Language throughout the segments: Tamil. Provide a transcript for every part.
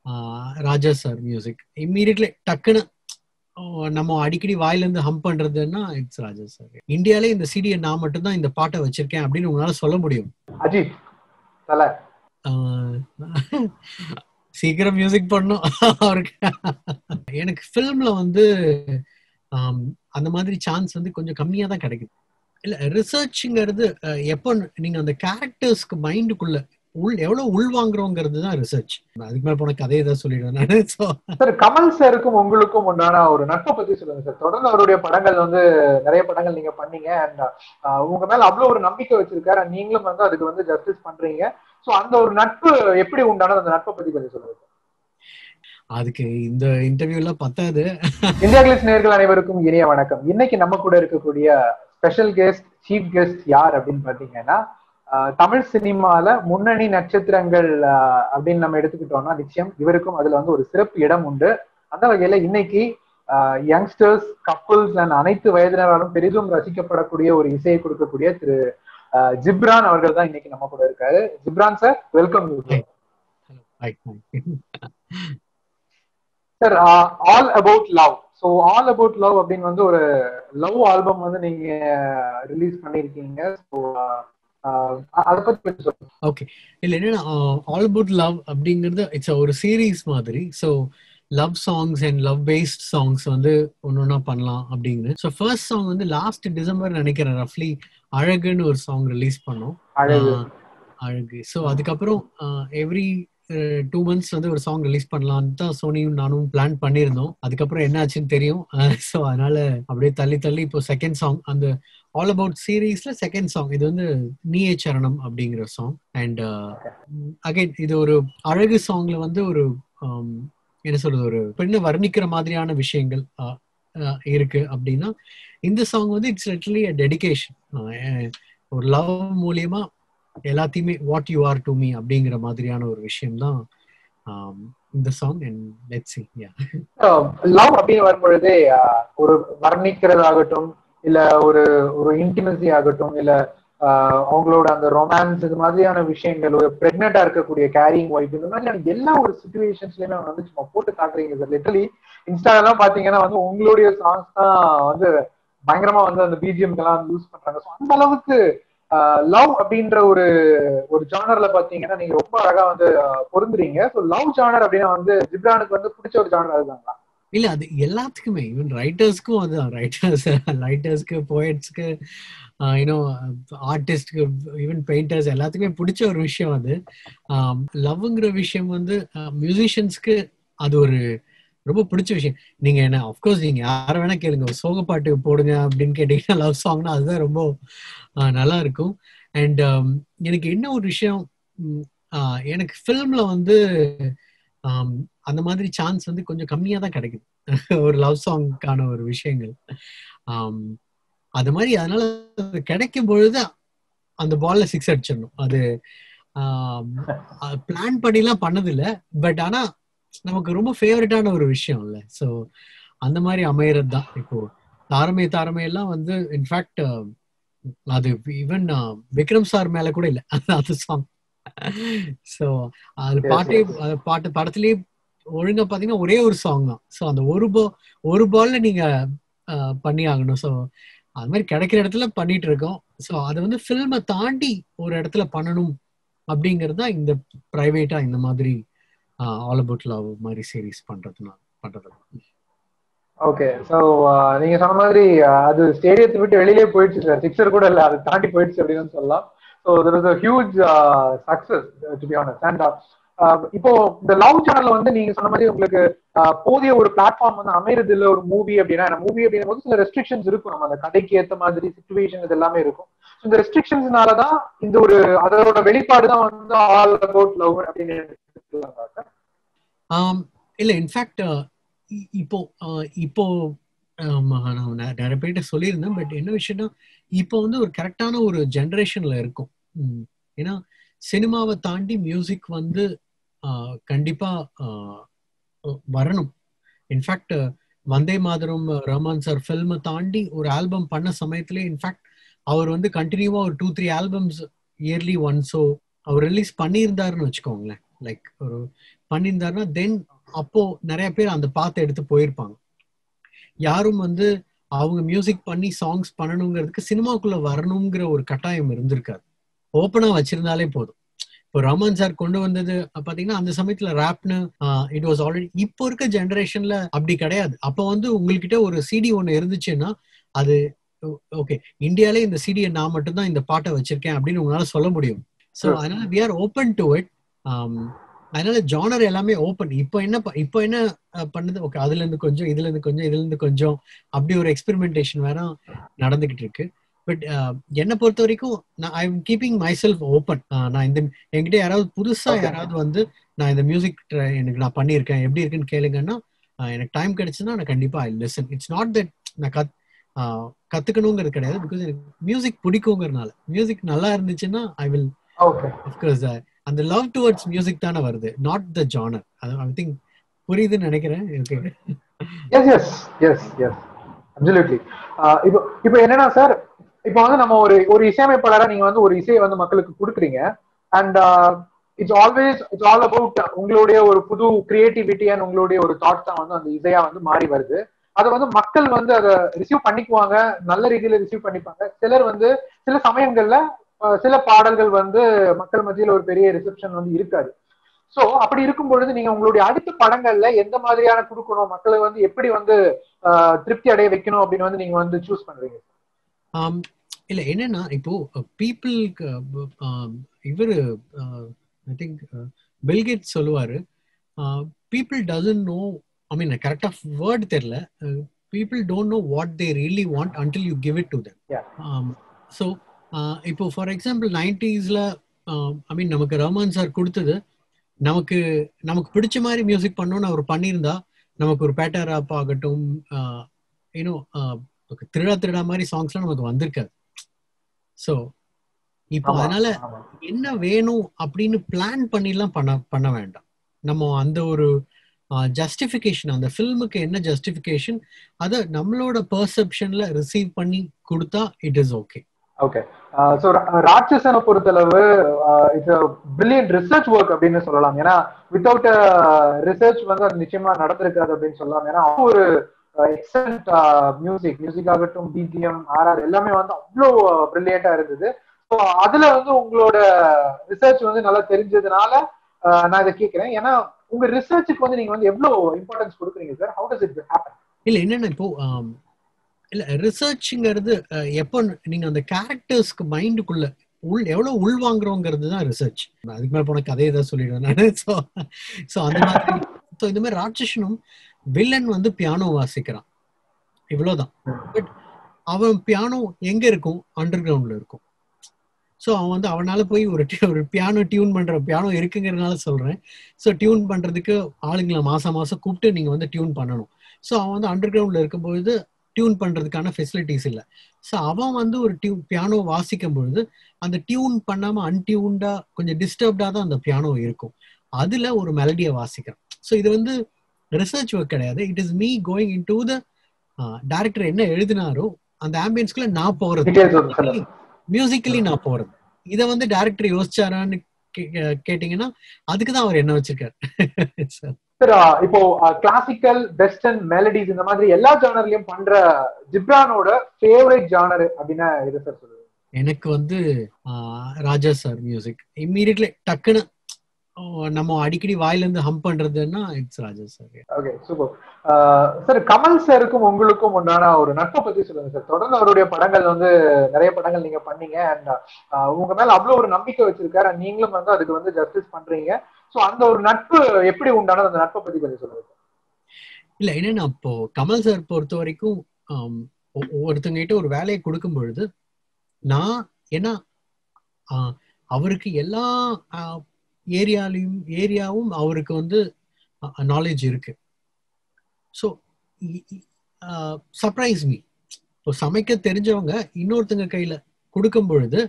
ராஜா சார் மியூசிக் இம்மீடியட்லி டக்குன்னு நம்ம அடிக்கடி வாயில இருந்து ஹம் பண்றதுன்னா இட்ஸ் ராஜா சார் இந்தியாலே இந்த சிடியை நான் மட்டும்தான் இந்த பாட்டை வச்சிருக்கேன் அப்படின்னு உங்களால சொல்ல முடியும் அஜித் தல சீக்கிரம் மியூசிக் பண்ணும் அவருக்கு எனக்கு ஃபிலிம்ல வந்து அந்த மாதிரி சான்ஸ் வந்து கொஞ்சம் கம்மியா தான் கிடைக்குது இல்ல ரிசர்ச்ங்கிறது எப்போ நீங்க அந்த கேரக்டர்ஸ்க்கு மைண்டுக்குள்ள உள் எவ்வளவு உள்வாங்குறோங்கிறது தான் ரிசர்ச் அதுக்கு மேல போன கதையை தான் சொல்லிடுவேன் நான் சார் கமல் சாருக்கும் உங்களுக்கும் உண்டான ஒரு நட்பை பத்தி சொல்லுங்க சார் தொடர்ந்து அவருடைய படங்கள் வந்து நிறைய படங்கள் நீங்க பண்ணீங்க அண்ட் உங்க மேல அவ்வளவு ஒரு நம்பிக்கை வச்சிருக்காரு அண்ட் நீங்களும் வந்து அதுக்கு வந்து ஜஸ்டிஸ் பண்றீங்க சோ அந்த ஒரு நட்பு எப்படி உண்டானது அந்த நட்பை பத்தி கொஞ்சம் சொல்லுங்க அதுக்கு இந்த இன்டர்வியூ எல்லாம் பத்தாது இந்தியா கிளிஸ் நேர்கள் அனைவருக்கும் இனிய வணக்கம் இன்னைக்கு நம்ம கூட இருக்கக்கூடிய ஸ்பெஷல் கெஸ்ட் சீஃப் கெஸ்ட் யார் அப்படின்னு பாத்தீங்கன்னா தமிழ் சினிமால முன்னணி நட்சத்திரங்கள் அப்படின்னு நம்ம எடுத்துக்கிட்டோம்னா நிச்சயம் இவருக்கும் அதுல வந்து ஒரு சிறப்பு இடம் உண்டு அந்த வகையில இன்னைக்கு யங்ஸ்டர்ஸ் கப்புள்ஸ் அண்ட் அனைத்து வயதினராலும் பெரிதும் ரசிக்கப்படக்கூடிய ஒரு இசையை கொடுக்கக்கூடிய திரு ஜிப்ரான் அவர்கள் தான் இன்னைக்கு நம்ம கூட இருக்காரு Ghibran sir welcome sir all about love so all about love அப்படின்னு வந்து ஒரு லவ் ஆல்பம் வந்து நீங்க ரிலீஸ் பண்ணிருக்கீங்க ஸோ அதை பத்தி சொல்லுங்க ஓகே இல்ல என்னன்னா ஆல் அபவுட் லவ் அப்படிங்கிறது இட்ஸ் ஒரு சீரீஸ் மாதிரி so love songs and love based songs வந்து ஒன்று ஒன்றா பண்ணலாம் அப்படிங்கிறது ஸோ ஃபர்ஸ்ட் சாங் வந்து லாஸ்ட் டிசம்பர் நினைக்கிறேன் ரஃப்லி அழகுன்னு ஒரு சாங் ரிலீஸ் பண்ணோம் அழகு ஸோ அதுக்கப்புறம் எவ்ரி டூ மந்த்ஸ் வந்து ஒரு சாங் ரிலீஸ் பண்ணலான்னு தான் சோனியும் நானும் பிளான் பண்ணியிருந்தோம் அதுக்கப்புறம் என்ன ஆச்சுன்னு தெரியும் ஸோ அதனால அப்படியே தள்ளி தள்ளி இப்போ செகண்ட் சாங் அந்த ஆல் அபவுட் சீரீஸ்ல செகண்ட் சாங் இது வந்து நீயே சரணம் அப்படிங்கிற சாங் அண்ட் அகைன் இது ஒரு அழகு சாங்ல வந்து ஒரு என்ன சொல்றது ஒரு பெண்ணை வர்ணிக்கிற மாதிரியான விஷயங்கள் இருக்கு அப்படின்னா இந்த சாங் வந்து இட்ஸ் லிட்டலி டெடிக்கேஷன் ஒரு லவ் மூலியமா எல்லாத்தையுமே what you are to me அப்படிங்கிற மாதிரியான ஒரு விஷயம் தான் இந்த song and let see love அப்படின்னு வரும்பொழுதே ஒரு வர்ணிக்கிறதாகட்டும் இல்ல ஒரு ஒரு இன்டிமசி ஆகட்டும் இல்ல அவங்களோட அந்த ரொமான்ஸ் இது மாதிரியான விஷயங்கள் ஒரு பிரெக்னெண்டா இருக்கக்கூடிய கேரிங் ஒய்ஃப் இந்த மாதிரியான எல்லா ஒரு சுச்சுவேஷன்ஸ்லயுமே வந்து சும்மா போட்டு காட்டுறீங்க சார் லிட்டலி இன்ஸ்டாலாம் பாத்தீங்கன்னா வந்து உங்களுடைய சாங்ஸ் தான் வந்து பயங்கரமா வந்து அந்த பிஜிஎம்க்கு எல்லாம் யூஸ் பண்றாங்க ஸோ அந்த அளவுக்கு லவ் அப்படின்ற ஒரு ஒரு ஜானர்ல பாத்தீங்கன்னா நீங்க ரொம்ப அழகா வந்து பொருந்துறீங்க ஸோ லவ் ஜானர் அப்படின்னா வந்து ஜிப்ரானுக்கு வந்து பிடிச்ச ஒரு ஜானர் அதுதாங்களா இல்ல அது எல்லாத்துக்குமே ஈவன் ரைட்டர்ஸ்க்கும் அதுதான் ரைட்டர்ஸ் ரைட்டர்ஸ்க்கு போயட்ஸ்க்கு யூனோ ஆர்டிஸ்ட்க்கு ஈவன் பெயிண்டர்ஸ் எல்லாத்துக்குமே பிடிச்ச ஒரு விஷயம் அது லவ்ங்கிற விஷயம் வந்து மியூசிஷியன்ஸ்க்கு அது ஒரு ரொம்ப பிடிச்ச விஷயம் நீங்க என்ன அஃப்கோர்ஸ் நீங்க யார வேணா கேளுங்க சோக பாட்டு போடுங்க அப்படின்னு கேட்டீங்கன்னா லவ் சாங்னா அதுதான் ரொம்ப நல்லா இருக்கும் அண்ட் எனக்கு என்ன ஒரு விஷயம் எனக்கு ஃபிலிம்ல வந்து அந்த மாதிரி சான்ஸ் வந்து கொஞ்சம் கம்மியா தான் கிடைக்குது ஒரு லவ் சாங்க்கான ஒரு விஷயங்கள் அது மாதிரி அதனால கிடைக்கும் பொழுது அந்த பால்ல சிக்ஸ் அடிச்சிடணும் அது பிளான் பண்ணிலாம் பண்ணதில்ல பட் ஆனா நமக்கு ரொம்ப ஃபேவரட்டான ஒரு விஷயம் இல்ல ஸோ அந்த மாதிரி அமையறது தான் இப்போ தாரமே தாரமே எல்லாம் வந்து இன்ஃபேக்ட் அது ஈவன் விக்ரம் சார் மேல கூட இல்ல அந்த சாங் ஸோ அது பாட்டே பாட்டு படத்துலயே ஒழுங்கா பாத்தீங்கன்னா ஒரே ஒரு சாங் தான் ஸோ அந்த ஒரு பா ஒரு பால்ல நீங்க பண்ணி ஆகணும் ஸோ அது மாதிரி கிடைக்கிற இடத்துல பண்ணிட்டு இருக்கோம் ஸோ அதை வந்து ஃபில்மை தாண்டி ஒரு இடத்துல பண்ணணும் அப்படிங்கிறது தான் இந்த பிரைவேட்டா இந்த மாதிரி ஆல் அபவுட் லவ் மாதிரி சீரீஸ் பண்றதுனால பண்றது ஓகே ஸோ நீங்க சொன்ன மாதிரி அது ஸ்டேடியத்தை விட்டு வெளியிலே போயிடுச்சு சார் சிக்ஸர் கூட இல்லை அதை தாண்டி போயிடுச்சு அப்படின்னு சொல்லலாம் so there is a huge success to be honest and இப்போ இந்த லவ் சேனல்ல வந்து நீங்க சொன்ன மாதிரி உங்களுக்கு போதிய ஒரு பிளாட்ஃபார்ம் வந்து அமைறது இல்ல ஒரு மூவி அப்படின்னா மூவி அப்படின்னும் போது சில ரெஸ்ட்ரிக்ஷன்ஸ் இருக்கும் நம்ம அந்த கதைக்கு ஏத்த மாதிரி சுச்சுவேஷன் இது எல்லாமே இருக்கும் இந்த ரெஸ்ட்ரிக்ஷன்ஸ்னாலதான் இந்த ஒரு அதோட வெளிப்பாடு தான் வந்து ஆல் அபவுட் லவ் அப்படின்னு இல்ல இன்ஃபேக்ட் இப்போ இப்போ நான் நிறைய பேர்கிட்ட சொல்லியிருந்தேன் பட் என்ன விஷயம்னா இப்போ வந்து ஒரு கரெக்டான ஒரு ஜென்ரேஷன்ல இருக்கும் ஏன்னா சினிமாவை தாண்டி மியூசிக் வந்து கண்டிப்பா வரணும் இன்ஃபேக்ட் வந்தே மாதரம் ரஹ்மான் சார் ஃபில்மை தாண்டி ஒரு ஆல்பம் பண்ண சமயத்துல இன்ஃபேக்ட் அவர் வந்து கண்டினியூவா ஒரு டூ த்ரீ ஆல்பம்ஸ் இயர்லி ஒன்ஸோ அவர் ரிலீஸ் பண்ணியிருந்தாருன்னு வச்சுக்கோங்களேன் லைக் ஒரு பண்ணியிருந்தாருன்னா தென் அப்போ நிறைய பேர் அந்த பாத்தை எடுத்து போயிருப்பாங்க யாரும் வந்து அவங்க மியூசிக் பண்ணி சாங்ஸ் பண்ணணுங்கிறதுக்கு சினிமாக்குள்ள வரணுங்கிற ஒரு கட்டாயம் இருந்திருக்காது ஓப்பனா வச்சிருந்தாலே போதும் இப்போ ரமன் சார் கொண்டு வந்தது பாத்தீங்கன்னா அந்த சமயத்துல ரேப்னு இட் வாஸ் ஆல்ரெடி இப்போ இருக்க ஜெனரேஷன்ல அப்படி கிடையாது அப்போ வந்து உங்ககிட்ட ஒரு சிடி ஒண்ணு இருந்துச்சுன்னா அது ஓகே இந்தியாலே இந்த சிடியை நான் மட்டும்தான் இந்த பாட்டை வச்சிருக்கேன் அப்படின்னு உங்களால சொல்ல முடியும் ஸோ அதனால we are open to it அதனால ஜானர் எல்லாமே ஓப்பன் இப்போ என்ன இப்போ என்ன பண்ணுது ஓகே அதுல இருந்து கொஞ்சம் இதுல இருந்து கொஞ்சம் இதுல இருந்து கொஞ்சம் அப்படி ஒரு எக்ஸ்பெரிமெண்டேஷன் வேற நடந்துகிட்டு இருக்கு பட் என்னை பொறுத்த வரைக்கும் நான் I am keeping myself open நான் இந்த என்கிட்ட யாராவது புதுசா யாராவது வந்து நான் இந்த மியூசிக் எனக்கு நான் பண்ணியிருக்கேன் எப்படி இருக்குன்னு கேளுங்கன்னா எனக்கு டைம் கிடைச்சுன்னா நான் கண்டிப்பா I listen it's not that நான் கத் கத்துக்கணுங்கிறது கிடையாது பிகாஸ் எனக்கு மியூசிக் பிடிக்குங்கிறதுனால மியூசிக் நல்லா இருந்துச்சுன்னா ஐ வில் அஃப்கோர்ஸ் அந்த லவ் டுவர்ட்ஸ் மியூசிக் தானே வருது not the genre I think புரியுதுன்னு நினைக்கிறேன் okay yes yes yes yes absolutely இப்போ இப்போ என்னன்னா சார் இப்போ வந்து நம்ம ஒரு ஒரு இசையமைப்பாளரா நீங்க வந்து ஒரு இசையை வந்து மக்களுக்கு கொடுக்குறீங்க and it's always it's all about உங்களுடைய ஒரு புது கிரியேட்டிவிட்டி அண்ட் உங்களுடைய ஒரு தாட் தான் வந்து அந்த இசையா வந்து மாறி வருது அதை வந்து மக்கள் வந்து அதை ரிசீவ் பண்ணிக்குவாங்க நல்ல ரீதியில ரிசீவ் பண்ணிப்பாங்க சிலர் வந்து சில சமயங்கள்ல சில பாடல்கள் வந்து மக்கள் மத்தியில் ஒரு பெரிய ரிசப்ஷன் வந்து இருக்காது சோ அப்படி இருக்கும் பொழுது நீங்க உங்களுடைய அடுத்த படங்கள்ல எந்த மாதிரியான கொடுக்கணும் மக்களை வந்து எப்படி வந்து திருப்தி அடைய வைக்கணும் அப்படின்னு வந்து நீங்க வந்து சூஸ் பண்றீங்க இல்ல என்னன்னா இப்போ பீப்புளுக்கு இவரு ஐ திங்க் பில்கேட் சொல்லுவாரு people doesn't know I mean கரெக்டா வேர்ட் தெரியல people don't know what they really want until you give it to them so இப்போ ஃபார் எக்ஸாம்பிள் நைன்டிஸ்ல ஐ மீன் நமக்கு ரஹ்மான் சார் கொடுத்தது நமக்கு நமக்கு பிடிச்ச மாதிரி மியூசிக் பண்ணணும்னு அவர் பண்ணியிருந்தா நமக்கு ஒரு பேட்டர் ஆப் ஆகட்டும் இன்னும் திருடா திருடா மாதிரி சாங்ஸ்லாம் நமக்கு வந்திருக்காது ஸோ இப்போ அதனால என்ன வேணும் அப்படின்னு பிளான் பண்ணிலாம் பண்ண பண்ண வேண்டாம் நம்ம அந்த ஒரு ஜஸ்டிஃபிகேஷன் அந்த ஃபில்முக்கு என்ன ஜஸ்டிஃபிகேஷன் அதை நம்மளோட பர்செப்ஷன்ல ரிசீவ் பண்ணி கொடுத்தா it is okay okay so ராட்சசனை பொறுத்தளவு இட்ஸ் பிரில்லியன்ட் ரிசர்ச் ஒர்க் அப்படின்னு சொல்லலாம் ஏன்னா வித்தவுட் ரிசர்ச் வந்து அது நிச்சயமா நடந்திருக்காது அப்படின்னு சொல்லலாம் ஏன்னா ஒரு எக்ஸலண்ட் மியூசிக் மியூசிக் ஆகட்டும் பிஜிஎம் ஆர்ஆர் எல்லாமே வந்து அவ்வளோ பிரில்லியண்டா இருந்தது ஸோ அதுல வந்து உங்களோட ரிசர்ச் வந்து நல்லா தெரிஞ்சதுனால நான் இதை கேட்கிறேன் ஏன்னா உங்க ரிசர்ச்சுக்கு வந்து நீங்க வந்து எவ்வளவு இம்பார்ட்டன்ஸ் கொடுக்குறீங்க sir how does it happen இல்ல என்னன்னா இப்போ இல்ல ரிசர்ச்ங்கிறது எப்போ நீங்க அந்த கேரக்டர்ஸ்க்கு மைண்டுக்குள்ள உள் எவ்வளவு உள் வாங்குறோங்கிறது தான் ரிசர்ச் அதுக்கு மேல போன கதையை தான் சொல்லிடுவேன் நான் ஸோ ஸோ அந்த மாதிரி ஸோ இந்த மாதிரி ராட்சசனும் வில்லன் வந்து பியானோ வாசிக்கிறான் இவ்வளவுதான் பட் அவன் பியானோ எங்க இருக்கும் அண்டர் கிரவுண்ட்ல இருக்கும் ஸோ அவன் வந்து அவனால போய் ஒரு ஒரு பியானோ டியூன் பண்ற பியானோ இருக்குங்கிறதுனால சொல்றேன் ஸோ டியூன் பண்றதுக்கு ஆளுங்களை மாசம் மாசம் கூப்பிட்டு நீங்க வந்து டியூன் பண்ணணும் ஸோ அவன் வந்து அண்டர் கிரவுண்ட்ல இருக்கும்போது டியூன் பண்றதுக்கான ஃபெசிலிட்டிஸ் இல்லை ஸோ அவன் வந்து ஒரு டியூ பியானோ வாசிக்கும் பொழுது அந்த டியூன் பண்ணாம அன்டியூன்டா கொஞ்சம் டிஸ்டர்ப்டா தான் அந்த பியானோ இருக்கும் அதுல ஒரு மெலடியை வாசிக்கிறான் ஸோ இது வந்து ரிசர்ச் ஒர்க் கிடையாது it is me going in to the director என்ன எழுதினாரோ அந்த ஆம்பியன்ஸ்குள்ள நான் போறது மியூசிக்கலி நான் போறது இதை வந்து டேரக்டர் யோசிச்சாரான்னு கேட்டீங்கன்னா அதுக்கு தான் அவர் என்ன வச்சிருக்காரு சார் இப்போ கிளாசிக்கல் வெஸ்டர்ன் மெலடிஸ் இந்த மாதிரி எல்லா ஜானர்லயும் பண்ற ஜிப்ரானோட ஃபேவரட் ஜானர் அப்படின்னா எது சார் சொல்லுங்க எனக்கு வந்து ராஜா சார் மியூசிக் இம்மீடியட்லி டக்குன்னு நம்ம அடிக்கடி வாயில இருந்து ஹம் பண்றதுன்னா it's Raja sir okay super sir Kamal சாருக்கும் உங்களுக்கும் உண்டான ஒரு நட்பை பத்தி சொல்லுங்க சார் தொடர்ந்து அவருடைய படங்கள் வந்து நிறைய படங்கள் நீங்க பண்ணீங்க அண்ட் உங்க மேல அவ்வளவு ஒரு நம்பிக்கை வச்சிருக்காரு நீங்களும் வந்து அதுக்கு வந்து ஜஸ்டிஸ் பண்றீங்க ஸோ அந்த ஒரு நட்பு எப்படி உண்டானது அந்த நட்பை பத்தி கொஞ்சம் சொல்லுங்க இல்ல என்னன்னா இப்போ கமல் சார் பொறுத்த வரைக்கும் ஒருத்தங்க கிட்ட ஒரு வேலையை கொடுக்கும் பொழுது நான் ஏன்னா அவருக்கு எல்லா ஏரியாலையும் ஏரியாவும் அவருக்கு வந்து நாலேஜ் இருக்கு ஸோ சர்ப்ரைஸ் மீ இப்போ சமைக்க தெரிஞ்சவங்க இன்னொருத்தங்க கையில கொடுக்கும் பொழுது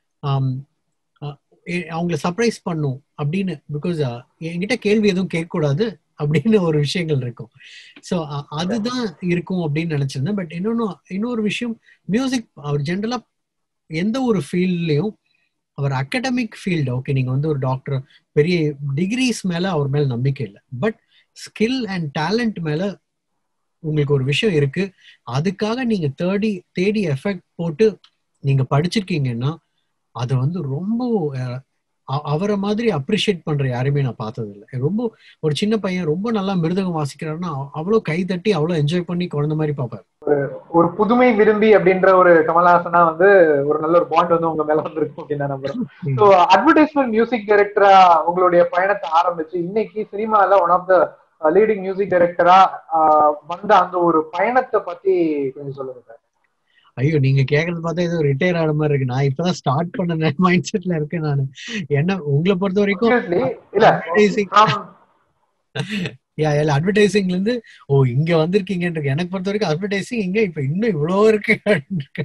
அவங்கள சர்ப்ரைஸ் பண்ணும் அப்படின்னு பிகாஸ் என்கிட்ட கேள்வி எதுவும் கேட்கக்கூடாது அப்படின்னு ஒரு விஷயங்கள் இருக்கும் ஸோ அதுதான் இருக்கும் அப்படின்னு நினைச்சிருந்தேன் பட் இன்னொன்னு இன்னொரு விஷயம் மியூசிக் அவர் ஜென்ரலா எந்த ஒரு ஃபீல்ட்லயும் அவர் அகடமிக் ஃபீல்டு ஓகே நீங்க வந்து ஒரு டாக்டர் பெரிய டிகிரிஸ் மேல அவர் மேல நம்பிக்கை இல்லை பட் ஸ்கில் அண்ட் டேலண்ட் மேல உங்களுக்கு ஒரு விஷயம் இருக்கு அதுக்காக நீங்க தேடி தேடி எஃபெக்ட் போட்டு நீங்க படிச்சிருக்கீங்கன்னா அதை வந்து ரொம்ப அஹ், அ- அவரை மாதிரி அப்ரிஷியேட் பண்ற யாருமே நான் பார்த்தது இல்லை ரொம்ப ஒரு சின்ன பையன் ரொம்ப நல்லா மிருதகம் வாசிக்கிறாருன்னா அவ- அவ்வளவு கை தட்டி அவ்வளவு என்ஜாய் பண்ணி குழந்தை மாதிரி பார்ப்பாரு ஒரு புதுமை விரும்பி அப்படின்ற ஒரு கமலஹாசனா வந்து ஒரு நல்ல ஒரு பாண்ட் வந்து உங்க மேல வந்திருக்கும் அப்படின்னு நான் நம்புறேன் ஸோ அட்வர்டைஸ்மெண்ட் மியூசிக் டைரக்டரா உங்களுடைய பயணத்தை ஆரம்பிச்சு இன்னைக்கு சினிமால one of the leading music டைரக்டரா வந்த அந்த ஒரு பயணத்தை பத்தி கொஞ்சம் சொல்லுங்க சார் ஐயோ நீங்க கேக்குறது பார்த்தா ஏதோ ரிட்டையர் ஆன மாதிரி இருக்கு நான் இப்பதான் ஸ்டார்ட் பண்ண மைண்ட் செட்ல இருக்கேன் நான் என்ன உங்களை பொறுத்த வரைக்கும் Seriously, இல்ல advertising- from யா இல்ல அட்வர்டைசிங்ல இருந்து ஓ இங்க வந்திருக்கீங்கன்ற எனக்கு பொறுத்த வரைக்கும் அட்வர்டைசிங் இங்க இப்ப இன்னும் இவ்வளவு இருக்கு அப்படின்னு இருக்கு.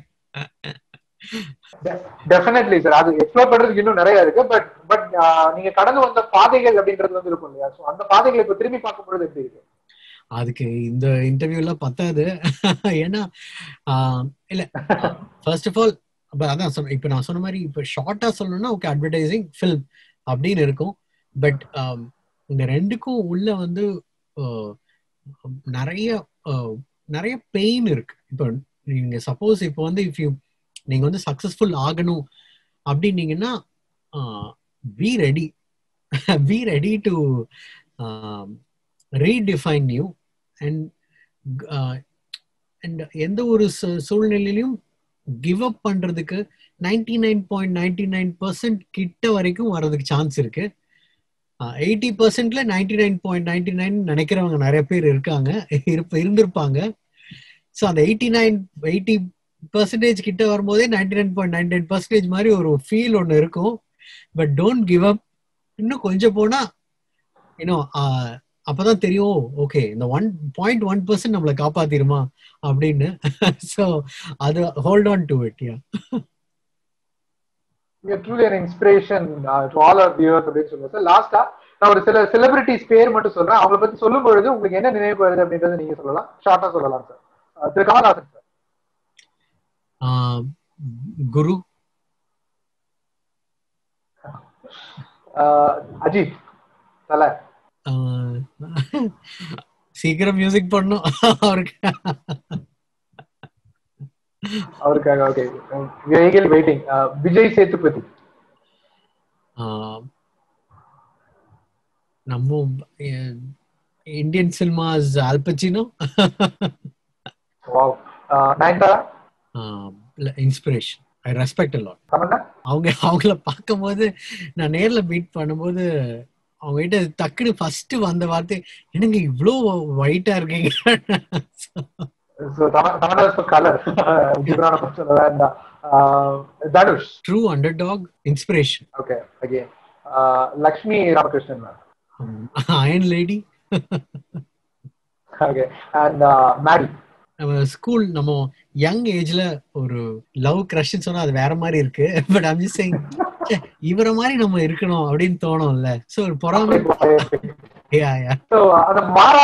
டெஃபினெட்லி சார் அது எக்ஸ்ப்ளோர் பண்றதுக்கு இன்னும் நிறைய இருக்கு பட் பட் நீங்க கடந்து வந்த பாதைகள் அப்படின்றது வந்து இருக்கும் இல்லையா ஸோ அந்த பாதைகளை இப்ப திரும்பி பார்க்கும்பொழுது எப்படி இருக்கு அதுக்கு இந்த இன்டர்வியூ எல்லாம் பத்தாது ஏன்னா ஆஹ், இல்ல ஃபர்ஸ்ட் ஆஃப் ஆல் அதான் சொன்ன இப்ப நான் சொன்ன மாதிரி இப்ப ஷார்ட்டா சொல்லணும்னா ஓகே அட்வர்டைசிங் ஃபில்ம் அப்படின்னு இருக்கும் பட் இந்த ரெண்டுக்கும் உள்ள வந்து ஆஹ், நிறைய ஆஹ், நிறைய பெயின் இருக்கு இப்போ நீங்க சப்போஸ் இப்போ வந்து இஃப் யூ நீங்க வந்து சக்சஸ்ஃபுல் ஆகணும் அப்படின்னீங்கன்னா be ready be ready to redefine you and and எந்த ஒரு சூ- சூழ்நிலையிலும் கிவ் அப் பண்றதுக்கு ninety nine point ninety nine percent கிட்ட வரைக்கும் வர்றதுக்கு சான்ஸ் இருக்கு எயிட்டி பர்சன்ட்ல ninety nine point ninety nine நினைக்கிறவங்க நிறைய பேர் இருக்காங்க இருப்ப இருந்திருப்பாங்க ஸோ அந்த எயிட்டி நைன் எயிட்டி பர்சன்டேஜ் கிட்ட வரும்போதே ninety nine point ninety nine percentage மாதிரி ஒரு ஃபீல் ஒன்று இருக்கும் பட் டோன்ட் கிவ் அப் இன்னும் கொஞ்சம் போனா இன்னும் அப்பதான் தெரியும் ஓகே இந்த ஒன் பாயிண்ட் ஒன் பர்சன்ட் நம்மளை காப்பாத்திருமா அப்படின்னு ஸோ அது hold on to it yeah truly an inspiration to all our viewers அப்படின்னு சொல்லுவோம் சார் லாஸ்டா நான் ஒரு சில செலிபிரிட்டிஸ் பேர் மட்டும் சொல்றேன் அவங்கள பத்தி சொல்லும் பொழுது உங்களுக்கு என்ன நினைவு வருது அப்படின்றத நீங்க சொல்லலாம் ஷார்ட்டா சொல்லலாம் சார் திரு கமல்ஹாசன் சார் குரு அஜித் தலை ஆஹ் சீக்கிரம் மியூசிக் பண்ணும் அவருக்கு அவருக்காக okay vehicle waiting Vijay Sethupathi ஆஹ் நம்ம Indian cinemas Al Pacino wow Nayanthara inspiration I respect lot Tamannaah அவங்க அவங்கள பார்க்கும்போது நான் நேர்ல மீட் பண்ணும்போது அவங்க கிட்ட டக்குனு ஃபர்ஸ்ட் வந்த வார்த்தை என்னங்க இவ்ளோ ஒயிட்டா இருக்கீங்க ஸோ தமன்னா கலர் ஜிப்ரான சொல்ல வேண்டாம் Dhanush true underdog inspiration okay again Lakshmi Ramakrishnan ma'am iron lady okay and Mary நம்ம ஸ்கூல் நம்ம யங் ஏஜ்ல ஒரு லவ் க்ரஷ்னு சொன்னா அது வேற மாதிரி இருக்கு பட் ஐம் ஜஸ்ட் சேயிங் இவர மாதிரி நம்ம இருக்கணும் அப்படின்னு தோணும்ல சோ ஒரு பொறாமை யா யா ஸோ அந்த மாறா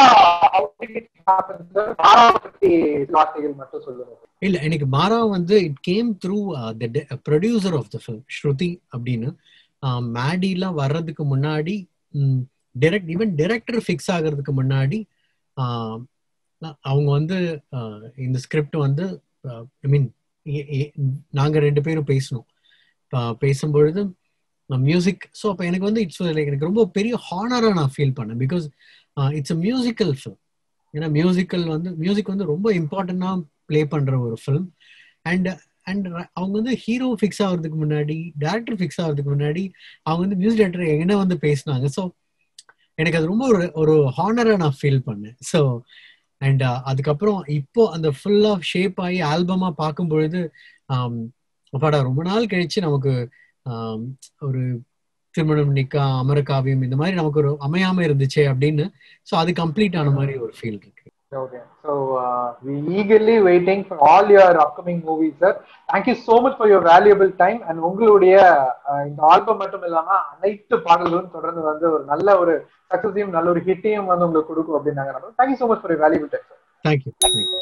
மாறா பத்தி வார்த்தைகள் மட்டும் சொல்லுங்க இல்ல எனக்கு மாறா வந்து it came through the producer of the film Shruti அப்படின்னு மேடிலாம் வர்றதுக்கு முன்னாடி டிரெக்ட் ஈவன் டிரெக்டர் ஃபிக்ஸ் ஆகிறதுக்கு முன்னாடி ஆஹ், அவங்க வந்து ஆஹ், இந்த ஸ்கிரிப்ட் வந்து ஐ மீன் நாங்க ரெண்டு பேரும் பேசணும் ப- பேசும்பொழுது மியூசிக் ஸோ அப்போ எனக்கு வந்து இட்ஸ் லைக் எனக்கு ரொம்ப பெரிய ஹானராக நான் ஃபீல் பண்ணேன் because it's a musical film ஏன்னா மியூசிக்கல் வந்து மியூசிக் வந்து ரொம்ப இம்பார்ட்டண்டாக ப்ளே பண்ற ஒரு ஃபிலிம் அண்ட் அண்ட் அவங்க வந்து ஹீரோ ஃபிக்ஸ் ஆகிறதுக்கு முன்னாடி டேரக்டர் ஃபிக்ஸ் ஆகிறதுக்கு முன்னாடி அவங்க வந்து மியூசிக் டேரக்டர் என்ன வந்து பேசினாங்க ஸோ எனக்கு அது ரொம்ப ஒரு ஒரு ஹானரா நான் ஃபீல் பண்ணேன் ஸோ அண்ட் அதுக்கப்புறம் இப்போ அந்த ஃபுல்லா ஷேப் ஆகி ஆல்பமா பார்க்கும் பொழுது ஆம், அப்பாடா ரொம்ப நாள் கழிச்சு நமக்கு ஆம், ஒரு திருமணம் நிக்கா அமரகாவியம் இந்த மாதிரி நமக்கு ஒரு அமையாம இருந்துச்சே அப்படின்னு ஸோ அது கம்ப்ளீட் ஆன மாதிரி ஒரு ஃபீல் இருக்கு Okay, so uh, we eagerly waiting for all your upcoming movies, sir. Thank you so much for your valuable time and உங்களுடைய uh, இந்த ஆல்பம் மட்டும் இல்லாம அனைத்து பாடல்களும் தொடர்ந்து வந்து ஒரு நல்ல ஒரு சக்சஸையும் நல்ல ஒரு ஹிட்டையும் வந்து உங்களுக்கு கொடுக்கும் அப்படின்னு நாங்க நம்புறோம் thank you so much for your valuable time, sir. Thank you